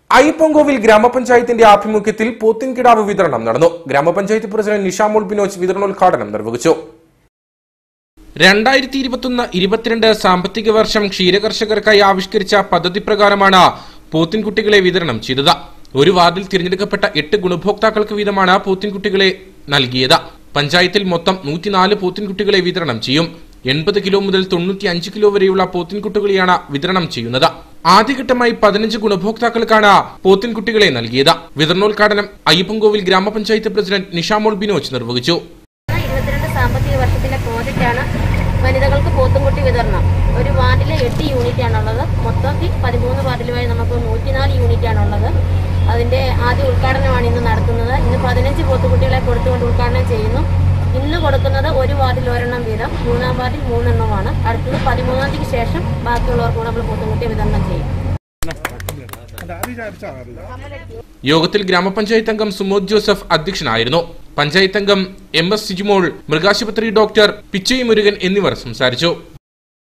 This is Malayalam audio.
അയ്യപ്പൻകോവിൽ ഗ്രാമപഞ്ചായത്തിന്റെ ആഭിമുഖ്യത്തിൽ പോത്തിൻകിടാവ് വിതരണം നടന്നു ഗ്രാമപഞ്ചായത്ത് പ്രസിഡന്റ് നിഷാമോൾ ബിനോജ് വിതരണോദ്ഘാടനം നിർവഹിച്ചു രണ്ടായിരത്തി ഇരുപത്തൊന്ന് ഇരുപത്തിരണ്ട് സാമ്പത്തിക വർഷം ക്ഷീരകർഷകർക്കായി ആവിഷ്കരിച്ച പദ്ധതി പ്രകാരമാണ് പോത്തിൻകുട്ടികളെ വിതരണം ചെയ്തത് ഒരു വാർഡിൽ തിരഞ്ഞെടുക്കപ്പെട്ട എട്ട് ഗുണഭോക്താക്കൾക്ക് വീതമാണ് പോത്തിൻകുട്ടികളെ നൽകിയത് പഞ്ചായത്തിൽ മൊത്തം നൂറ്റിനാല് പോത്തിൻകുട്ടികളെ വിതരണം ചെയ്യും എൺപത് കിലോ മുതൽ തൊണ്ണൂറ്റി അഞ്ച് കിലോ വരെയുള്ള പോത്തിൻകുട്ടികളെയാണ് വിതരണം ചെയ്യുന്നത് ആദ്യഘട്ടമായി പതിനഞ്ച് ഗുണഭോക്താക്കൾക്കാണ് പോത്തിൻകുട്ടികളെ നൽകിയത് വിതരണോദ്ഘാടനം അയ്യപ്പൻകോവിൽ ഗ്രാമപഞ്ചായത്ത് പ്രസിഡന്റ് നിഷാമോൾ ബിനോജ് നിർവഹിച്ചു ഇരുപത്തിരണ്ട് സാമ്പത്തിക വർഷത്തിലെ പ്രോജക്റ്റാണ് വനിതകൾക്ക് പോത്തുംകുട്ടി വിതരണം ഒരു വാർഡിലെ എട്ട് യൂണിറ്റ് ആണുള്ളത് മൊത്തത്തിൽ പതിമൂന്ന് വാർഡിലുമായി നമുക്ക് നൂറ്റിനാല് യൂണിറ്റ് ആണുള്ളത് അതിന്റെ ആദ്യ ഉദ്ഘാടനമാണ് ഇന്ന് നടത്തുന്നത് ഇന്ന് പതിനഞ്ച് പോത്തുകുട്ടികളെ കൊടുത്തുകൊണ്ട് ഉദ്ഘാടനം ചെയ്യുന്നു ഇന്ന് കൊടുക്കുന്നത് ഒരു വാർഡിൽ ഒരെണ്ണം വീതം മൂന്നാം വാർഡിൽ മൂന്നെണ്ണമാണ് അടുത്തത് പതിമൂന്നാം തീയതിക്ക് ശേഷം ബാക്കിയുള്ളവർക്ക് കൂടെ നമ്മൾ പോത്തുംകുട്ടിയെ വിതരണം ചെയ്യും യോഗത്തിൽ ഗ്രാമപഞ്ചായത്ത് അംഗം സുമോദ് ജോസഫ് അധ്യക്ഷനായിരുന്നു പഞ്ചായത്ത് അംഗം എം എസ് സിജിമോൾ മൃഗാശുപത്രി ഡോക്ടർ പിച്ചയി മുരുകൻ എന്നിവർ സംസാരിച്ചു